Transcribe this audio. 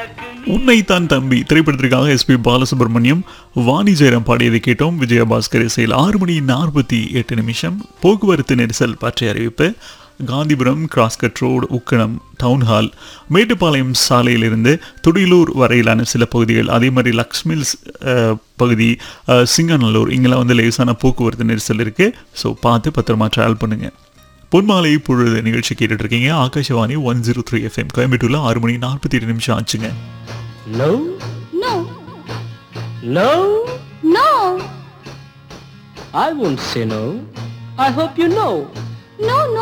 உன்னைத்தான் தம்பி திரைப்படத்திற்காக எஸ்பி பாலசுப்ரமணியம் வாணி ஜெயராம் பாடியதை கேட்டோம் விஜயபாஸ்கர் இசையில் ஆறு மணி நாற்பத்தி எட்டு நிமிஷம் போக்குவரத்து நெரிசல் பற்றிய அறிவிப்பு Gandhipuram cross cut road Ukkadam town hall Mettupalayam சாலையிலிருந்து துடியலூர் வரையிலான சில பகுதிகள் அதே மாதிரி லக்ஷ்மில்ஸ் அஹ், பகுதி அஹ், சிங்கநல்லூர் இங்கெல்லாம் வந்து லேசான போக்குவரத்து நெரிசல் இருக்கு ஸோ பார்த்து பத்திரமா ட்ராவல் பண்ணுங்க பொன்மாலை பொழுது நிகழ்ச்சி கேட்டுட்டு இருக்கீங்க Akashvani one zero three FM கோயம்புத்தூர்ல ஆறு மணி நாற்பத்தி எட்டு நிமிஷம் ஆச்சுங்க No? No, No? no, I won't say no. I hope you know. no, no.